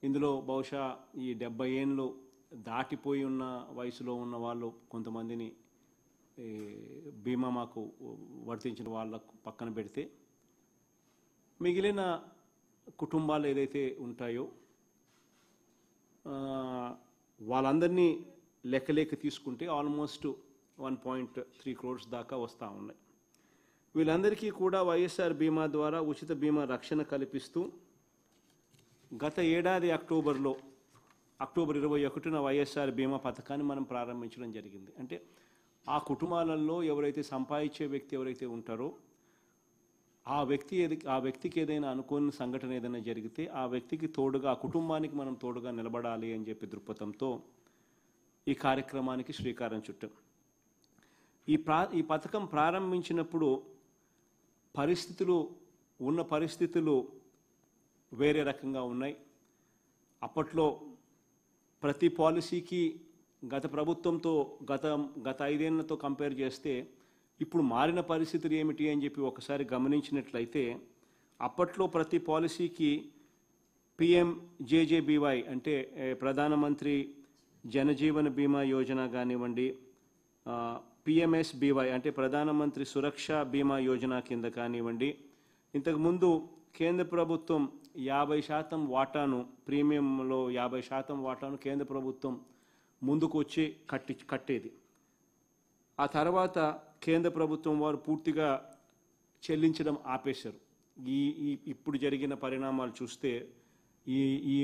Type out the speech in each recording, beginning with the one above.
ఇందులో బహుశా ఈ డెబ్బై ఏళ్ళు దాటిపోయి ఉన్న వయసులో ఉన్న వాళ్ళు కొంతమందిని ఈ బీమా మాకు వర్తించిన వాళ్ళకు పక్కన పెడితే మిగిలిన కుటుంబాలు ఏదైతే ఉంటాయో ఆ, వాళ్ళందరినీ లెక్కలేక తీసుకుంటే almost one point three crores దాకా వస్తూ ఉన్నాయి వీళ్ళందరికీ కూడా వైఎస్ఆర్ బీమా ద్వారా ఉచిత బీమా రక్షణ కల్పిస్తూ గత ఏడాది అక్టోబర్లో అక్టోబర్ ఇరవై ఒకటిన వైఎస్ఆర్ బీమా పథకాన్ని మనం ప్రారంభించడం జరిగింది అంటే ఆ కుటుంబాలలో ఎవరైతే సంపాదించే వ్యక్తి ఎవరైతే ఉంటారో ఆ వ్యక్తి ఏది ఆ వ్యక్తికి ఏదైనా అనుకోని సంఘటన ఏదైనా జరిగితే ఆ వ్యక్తికి తోడుగా ఆ కుటుంబానికి మనం తోడుగా నిలబడాలి అని చెప్పి దృక్పథంతో ఈ కార్యక్రమానికి శ్రీకారం చుట్టాం ఈ ప్రా ఈ పథకం ప్రారంభించినప్పుడు పరిస్థితులు ఉన్న పరిస్థితులు వేరే రకంగా ఉన్నాయి అప్పట్లో ప్రతి పాలసీకి గత ప్రభుత్వంతో గత గత ఐదేళ్లతో కంపేర్ చేస్తే ఇప్పుడు మారిన పరిస్థితులు ఏమిటి అని చెప్పి ఒకసారి గమనించినట్లయితే అప్పట్లో ప్రతి పాలసీకి పిఎం జేజేబీవై అంటే ఏ, ప్రధానమంత్రి జనజీవన బీమా యోజన కానివ్వండి పిఎంఎస్ బీవై అంటే ప్రధానమంత్రి సురక్ష బీమా యోజన కింద కానివ్వండి ఇంతకుముందు కేంద్ర ప్రభుత్వం యాభై శాతం వాటాను ప్రీమియంలో యాభై శాతం వాటాను కేంద్ర ప్రభుత్వం ముందుకు వచ్చి కట్టి కట్టేది ఆ తర్వాత కేంద్ర ప్రభుత్వం వారు పూర్తిగా చెల్లించడం ఆపేశారు ఈ ఈ ఇప్పుడు జరిగిన పరిణామాలు చూస్తే ఈ ఈ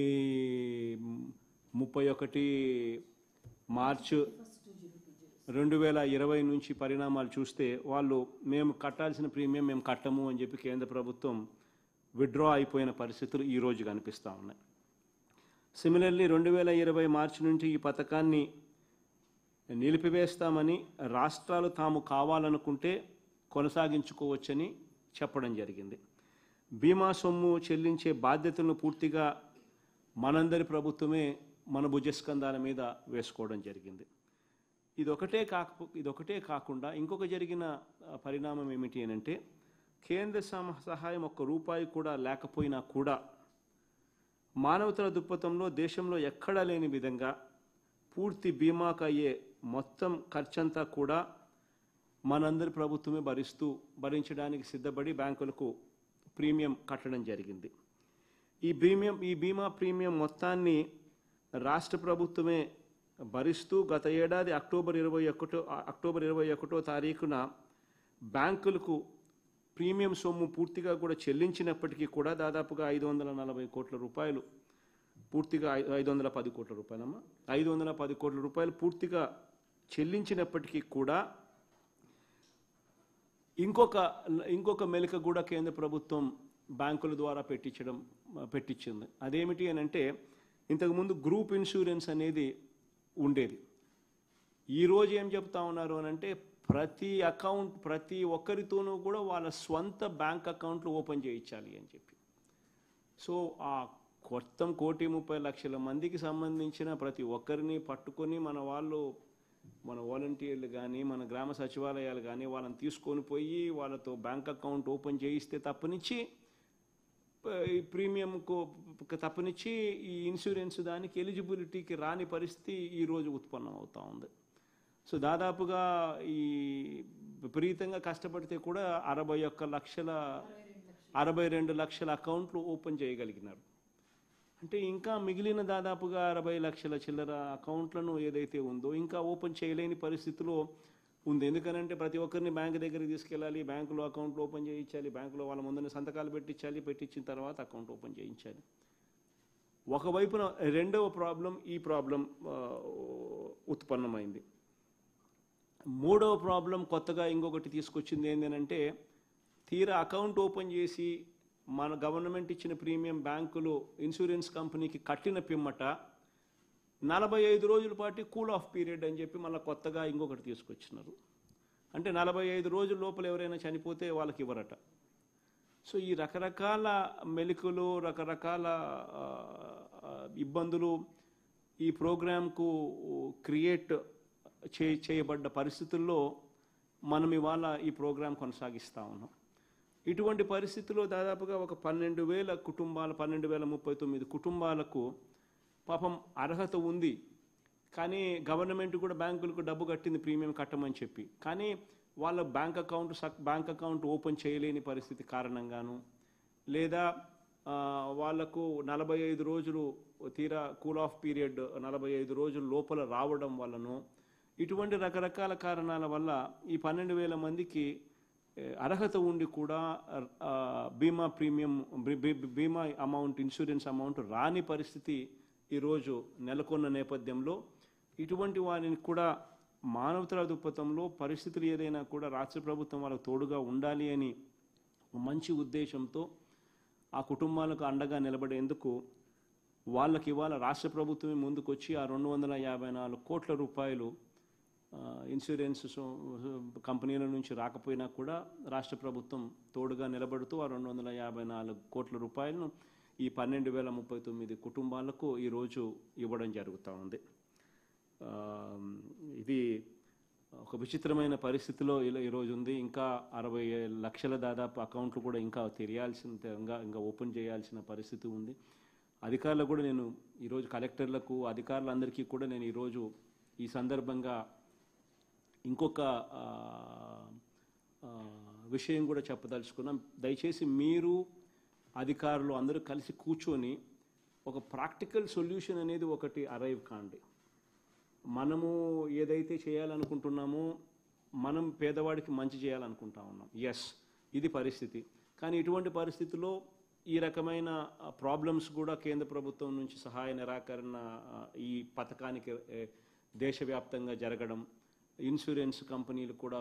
ముప్పై ఒకటి మార్చ్ రెండు వేల ఇరవై నుంచి పరిణామాలు చూస్తే వాళ్ళు మేము కట్టాల్సిన ప్రీమియం మేము కట్టము అని చెప్పి కేంద్ర ప్రభుత్వం విత్డ్రా అయిపోయిన పరిస్థితులు ఈ రోజు కనిపిస్తూ ఉన్నాయి సిమిలర్లీ రెండు వేల ఇరవై మార్చి నుంచి ఈ పథకాన్ని నిలిపివేస్తామని రాష్ట్రాలు తాము కావాలనుకుంటే కొనసాగించుకోవచ్చని చెప్పడం జరిగింది బీమా సొమ్ము చెల్లించే బాధ్యతలను పూర్తిగా మనందరి ప్రభుత్వమే మన భుజస్కంధాల మీద వేసుకోవడం జరిగింది ఇదొకటే కాక ఇదొకటే కాకుండా ఇంకొక జరిగిన ఆ, పరిణామం ఏమిటి అని అంటే కేంద్ర సమ- సహాయం ఒక్క రూపాయి కూడా లేకపోయినా కూడా మానవతల దృక్పథంలో దేశంలో ఎక్కడా లేని విధంగా పూర్తి బీమాకు అయ్యే మొత్తం ఖర్చంతా కూడా మనందరి ప్రభుత్వమే భరిస్తూ భరించడానికి సిద్ధపడి బ్యాంకులకు ప్రీమియం కట్టడం జరిగింది ఈ ప్రీమియం ఈ బీమా ప్రీమియం మొత్తాన్ని రాష్ట్ర ప్రభుత్వమే భరిస్తూ గత ఏడాది అక్టోబర్ ఇరవై ఒకటో అక్టోబర్ ఇరవై ఒకటో తారీఖున బ్యాంకులకు ప్రీమియం సొమ్ము పూర్తిగా కూడా చెల్లించినప్పటికీ కూడా దాదాపుగా ఐదు వందల నలభై కోట్ల రూపాయలు పూర్తిగా ఐ- ఐదు వందల పది కోట్ల రూపాయలమ్మా ఐదు వందల పది కోట్ల రూపాయలు పూర్తిగా చెల్లించినప్పటికీ కూడా ఇంకొక ఇంకొక మెలిక కూడా కేంద్ర ప్రభుత్వం బ్యాంకుల ద్వారా పెట్టించడం పెట్టించింది అదేమిటి అని అంటే ఇంతకుముందు గ్రూప్ ఇన్సూరెన్స్ అనేది ఉండేది ఈ రోజు ఏం చెప్తా ఉన్నారు అని అంటే ప్రతి అకౌంట్ ప్రతి ఒక్కరితోనూ కూడా వాళ్ళ స్వంత బ్యాంక్ అకౌంట్లు ఓపెన్ చేయించాలి అని చెప్పి సో ఆ మొత్తం కోటి ముప్పై లక్షల మందికి సంబంధించిన ప్రతి ఒక్కరిని పట్టుకొని మన వాళ్ళు మన వాలంటీర్లు కానీ మన గ్రామ సచివాలయాలు కానీ వాళ్ళని తీసుకొని పోయి వాళ్ళతో బ్యాంక్ అకౌంట్ ఓపెన్ చేయిస్తే తప్పనిచ్చి ప- ఈ ప్రీమియంకు తప్పనిచ్చి ఈ ఇన్సూరెన్స్ దానికి ఎలిజిబిలిటీకి రాని పరిస్థితి ఈరోజు ఉత్పన్నం అవుతా ఉంది సో దాదాపుగా ఈ విపరీతంగా కష్టపడితే కూడా అరవై ఒక్క లక్షల అరవై రెండు లక్షల అకౌంట్లు ఓపెన్ చేయగలిగినారు అంటే ఇంకా మిగిలిన దాదాపుగా అరవై లక్షల చిల్లర అకౌంట్లను ఏదైతే ఉందో ఇంకా ఓపెన్ చేయలేని పరిస్థితిలో ఉంది ఎందుకనంటే ప్రతి ఒక్కరిని బ్యాంక్ దగ్గరికి తీసుకెళ్ళాలి బ్యాంకులో అకౌంట్ ఓపెన్ చేయించాలి బ్యాంకులో వాళ్ళ ముందర సంతకాలు పెట్టించాలి పెట్టించిన తర్వాత అకౌంట్ ఓపెన్ చేయించాలి ఒకవైపున రెండవ ప్రాబ్లం ఈ ప్రాబ్లం ఆ, ఉత్పన్నమైంది మూడవ ప్రాబ్లం కొత్తగా ఇంకొకటి తీసుకొచ్చింది ఏంటంటే తీరా అకౌంట్ ఓపెన్ చేసి మన గవర్నమెంట్ ఇచ్చిన ప్రీమియం బ్యాంకులు ఇన్సూరెన్స్ కంపెనీకి కట్టిన పిమ్మట నలభై ఐదు రోజుల పాటు కూల్ ఆఫ్ పీరియడ్ అని చెప్పి మళ్ళీ కొత్తగా ఇంకొకటి తీసుకొచ్చినారు అంటే నలభై ఐదు రోజుల లోపల ఎవరైనా చనిపోతే వాళ్ళకి ఇవ్వరట సో ఈ రకరకాల మెలికలు రకరకాల ఆ, ఆ, ఇబ్బందులు ఈ ప్రోగ్రాంకు క్రియేట్ చే చేయబడ్డ పరిస్థితుల్లో మనం ఇవాళ ఈ ప్రోగ్రాం కొనసాగిస్తూ ఉన్నాం ఇటువంటి పరిస్థితిలో దాదాపుగా ఒక పన్నెండు వేల కుటుంబాలు పన్నెండు వేల ముప్పై తొమ్మిది కుటుంబాలకు పాపం అర్హత ఉంది కానీ గవర్నమెంట్ కూడా బ్యాంకులకు డబ్బు కట్టింది ప్రీమియం కట్టమని చెప్పి కానీ వాళ్ళ బ్యాంక్ అకౌంట్ సక్ బ్యాంక్ అకౌంట్ ఓపెన్ చేయలేని పరిస్థితి కారణంగాను లేదా ఆ, వాళ్లకు నలభై ఐదు రోజులు తీరా కూల్ ఆఫ్ పీరియడ్ నలభై ఐదు రోజుల లోపల రావడం వల్లనో ఇటువంటి రకరకాల కారణాల వల్ల ఈ పన్నెండు వేల మందికి ఏ, అర్హత ఉండి కూడా ఆ, బీమా ప్రీమియం బీ- బీ- బీమా అమౌంట్ ఇన్సూరెన్స్ అమౌంట్ రాని పరిస్థితి ఈరోజు నెలకొన్న నేపథ్యంలో ఇటువంటి వారిని కూడా మానవతల దృక్పథంలో పరిస్థితులు ఏదైనా కూడా రాష్ట్ర ప్రభుత్వం వాళ్ళకు తోడుగా ఉండాలి అని మంచి ఉద్దేశంతో ఆ కుటుంబాలకు అండగా నిలబడేందుకు వాళ్ళకి ఇవాళ రాష్ట్ర ప్రభుత్వమే ముందుకొచ్చి ఆ రెండు వందల యాభై నాలుగు కోట్ల రూపాయలు ఆ, ఇన్సూరెన్స్ సో- కంపెనీల నుంచి రాకపోయినా కూడా రాష్ట్ర ప్రభుత్వం తోడుగా నిలబడుతూ ఆ రెండు వందల యాభై నాలుగు కోట్ల రూపాయలను ఈ పన్నెండు వేల ముప్పై తొమ్మిది కుటుంబాలకు ఈరోజు ఇవ్వడం జరుగుతూ ఉంది ఆ, ఇది ఒక విచిత్రమైన పరిస్థితిలో ఇలా ఈరోజు ఉంది ఇంకా అరవై లక్షల దాదాపు అకౌంట్లు కూడా ఇంకా తెలియాల్సిన ఇంకా ఇంకా ఓపెన్ చేయాల్సిన పరిస్థితి ఉంది అధికారులకు కూడా నేను ఈరోజు కలెక్టర్లకు అధికారులందరికీ కూడా నేను ఈరోజు ఈ సందర్భంగా ఇంకొక ఆ, ఆ, విషయం కూడా చెప్పదలుచుకున్నాం దయచేసి మీరు అధికారులు అందరూ కలిసి కూర్చొని ఒక ప్రాక్టికల్ సొల్యూషన్ అనేది ఒకటి అరైవ్ కాండి మనము ఏదైతే చేయాలనుకుంటున్నామో మనం పేదవాడికి మంచి చేయాలనుకుంటా ఉన్నాం ఎస్ ఇది పరిస్థితి కానీ ఇటువంటి పరిస్థితుల్లో ఈ రకమైన ప్రాబ్లమ్స్ కూడా కేంద్ర ప్రభుత్వం నుంచి సహాయ నిరాకరణ ఆ, ఈ పథకానికి ఏ, దేశవ్యాప్తంగా జరగడం ఇన్సూరెన్స్ కంపెనీలు కూడా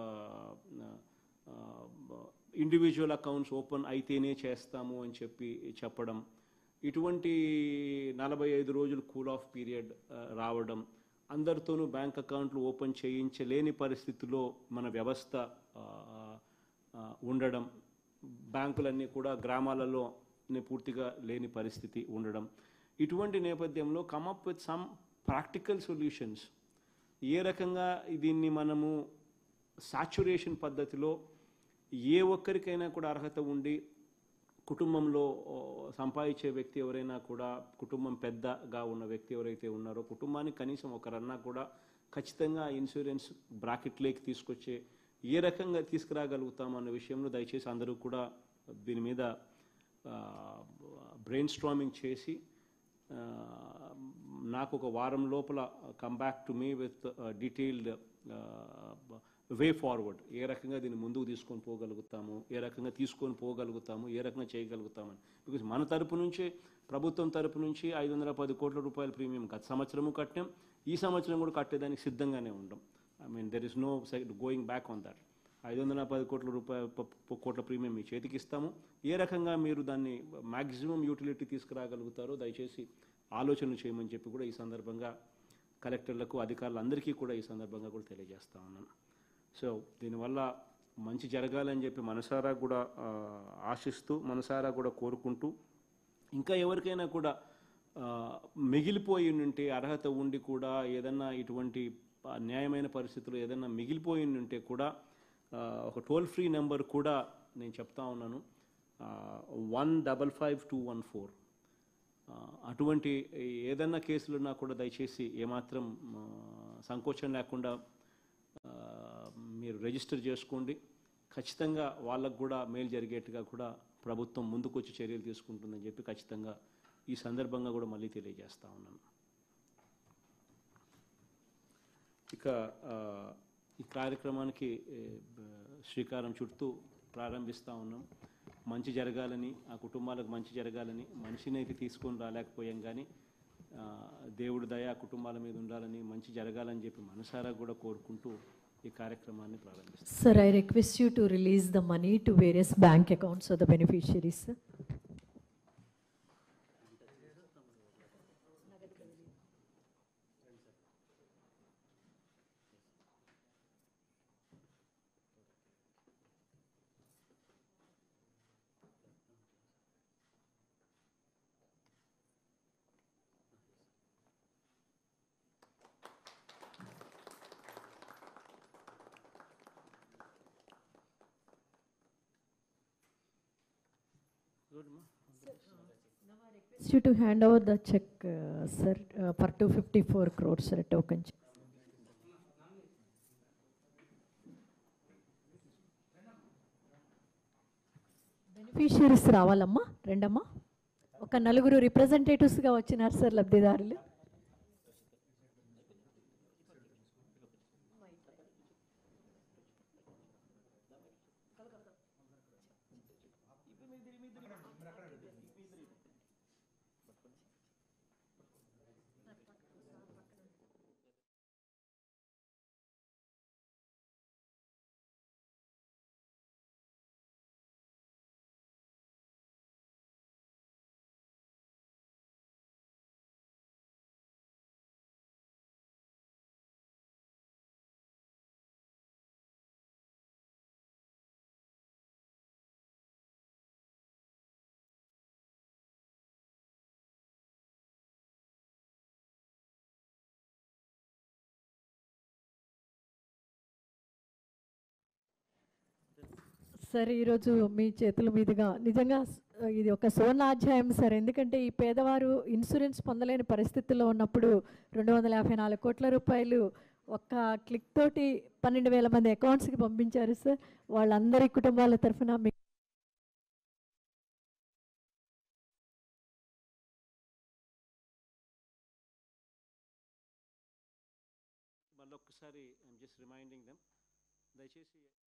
ఇండివిజువల్ అకౌంట్స్ ఓపెన్ అయితేనే చేస్తాము అని చెప్పి చెప్పడం ఇటువంటి నలభై ఐదు రోజులు కూల్ ఆఫ్ పీరియడ్ రావడం అందరితోనూ బ్యాంక్ అకౌంట్లు ఓపెన్ చేయించలేని పరిస్థితిలో మన వ్యవస్థ ఆ, ఆ, ఉండడం బ్యాంకులన్నీ కూడా గ్రామాలలో పూర్తిగా లేని పరిస్థితి ఉండడం ఇటువంటి నేపథ్యంలో come up with some practical solutions ఏ రకంగా దీన్ని మనము సాచురేషన్ పద్ధతిలో ఏ ఒక్కరికైనా కూడా అర్హత ఉండి కుటుంబంలో ఓ, సంపాదించే వ్యక్తి ఎవరైనా కూడా కుటుంబం పెద్దగా ఉన్న వ్యక్తి ఎవరైతే ఉన్నారో కుటుంబానికి కనీసం ఒకరన్నా కూడా ఖచ్చితంగా ఆ ఇన్సూరెన్స్ బ్రాకెట్లోకి తీసుకొచ్చే ఏ రకంగా తీసుకురాగలుగుతాం అన్న విషయంలో దయచేసి అందరూ కూడా దీని మీద బ్రెయిన్ స్ట్రామింగ్ చేసి ఆ, నాకు ఒక వారం లోపల come back to me with detailed way forward ఏ రకంగా దీన్ని ముందుకు తీసుకొని పోగలుగుతాము ఏ రకంగా తీసుకొని పోగలుగుతాము ఏ రకంగా చేయగలుగుతామని బికాజ్ మన తరపు నుంచి ప్రభుత్వం తరపు నుంచి ఐదు వందల పది కోట్ల రూపాయల ప్రీమియం గత సంవత్సరము కట్టాం ఈ సంవత్సరం కూడా కట్టేదానికి సిద్ధంగానే ఉండం I mean there is no side going back on that ఐదు వందల పది కోట్ల రూపాయల ప- ప- కోట్ల ప్రీమియం మీ చేతికి ఇస్తాము ఏ రకంగా మీరు దాన్ని మ్యాక్సిమం యూటిలిటీ తీసుకురాగలుగుతారో దయచేసి ఆలోచనలు చేయమని చెప్పి కూడా ఈ సందర్భంగా కలెక్టర్లకు అధికారులందరికీ కూడా ఈ సందర్భంగా కూడా తెలియజేస్తా ఉన్నాను సో దీనివల్ల మంచి జరగాలని చెప్పి మనసారా కూడా ఆ, ఆశిస్తూ మనసారా కూడా కోరుకుంటూ ఇంకా ఎవరికైనా కూడా ఆ, మిగిలిపోయి ఉంటే అర్హత ఉండి కూడా ఏదన్నా ఇటువంటి ఆ, న్యాయమైన పరిస్థితులు ఏదన్నా మిగిలిపోయి ఉంటే కూడా ఆ, ఒక టోల్ ఫ్రీ నెంబర్ కూడా నేను చెప్తా ఉన్నాను one double five two one four అటువంటి ఏదన్నా కేసులున్నా కూడా దయచేసి ఏమాత్రం ఆ, సంకోచం లేకుండా ఆ, మీరు రిజిస్టర్ చేసుకోండి ఖచ్చితంగా వాళ్ళకు కూడా మేలు జరిగేట్టుగా కూడా ప్రభుత్వం ముందుకొచ్చి చర్యలు తీసుకుంటుందని చెప్పి ఖచ్చితంగా ఈ సందర్భంగా కూడా మళ్ళీ తెలియజేస్తా ఉన్నాను ఇక ఆ, ఈ కార్యక్రమానికి ఏ, బ- శ్రీకారం చుట్టూ ప్రారంభిస్తూ ఉన్నాం మంచి జరగాలని ఆ కుటుంబాలకు మంచి జరగాలని మనిషిని అయితే తీసుకొని రాలేకపోయాం కానీ ఆ, దేవుడి దయ ఆ కుటుంబాల మీద ఉండాలని మంచి జరగాలని చెప్పి మనసారా కూడా కోరుకుంటూ ఈ కార్యక్రమాన్ని ప్రారంభిస్తాం Sir, I request you to release the money to various bank accounts of the beneficiaries. sir. Request you to hand over the check, uh, sir, uh, for 254 crores, sir, token check. Beneficiaries రావాలమ్మా రెండమ్మా ఒక నలుగురు రిప్రజెంటేటివ్స్గా వచ్చినారు sir లబ్ధిదారులు sir ఈరోజు మీ చేతుల మీదుగా నిజంగా స్- ఇది ఒక సువర్ణాధ్యాయం సార్ ఎందుకంటే ఈ పేదవారు ఇన్సూరెన్స్ పొందలేని పరిస్థితుల్లో ఉన్నప్పుడు రెండు వందల యాభై నాలుగు కోట్ల రూపాయలు ఒక్క క్లిక్ తోటి పన్నెండు వేల మంది అకౌంట్స్కి పంపించారు సార్ వాళ్ళందరి కుటుంబాల తరఫున మీ మళ్ళీ ఒక్కసారి ఐఎమ్ జస్ట్ రిమైండింగ్ దెమ్ దయచేసి